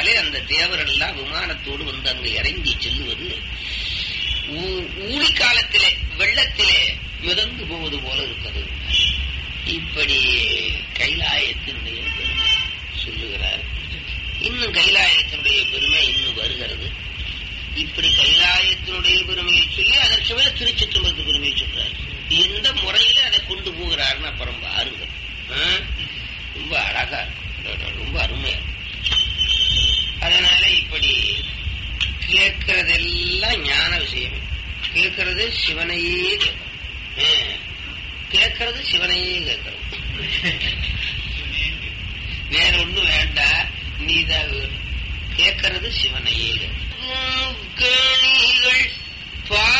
அதனாலே அந்த தேவர் எல்லாம் விமானத்தோடு வந்து அங்கு இறங்கி செல்லுவது ஊ- ஊழி காலத்திலே வெள்ளத்திலே மிதந்து போவது போல இருக்கிறது இப்படி கைலாயத்தினுடைய பெருமை சொல்லுகிறார் இன்னும் கைலாயத்தினுடைய பெருமை இன்னும் வருகிறது இப்படி கைலாயத்தினுடைய பெருமையை சொல்லி அதற்கு மேல திருச்சிற்றம்பலத்து பெருமையை சொல்றார் எந்த முறையில அதை கொண்டு போகிறாருன்னு அப்புறம் பாருங்க ஆ? ரொம்ப அழகா இருக்கு. ரொம்ப அருமையா இருக்கு. அதனால இப்படி கேட்கறதெல்லாம் ஞான விஷயம் கேட்கறது சிவனையே கேட்கணும் ஆ. கேட்கறது சிவனையே கேட்கணும் வேற ஒண்ணும் வேண்டாம் நீதான் வேணும் கேட்கறது சிவனையே கேட்கணும்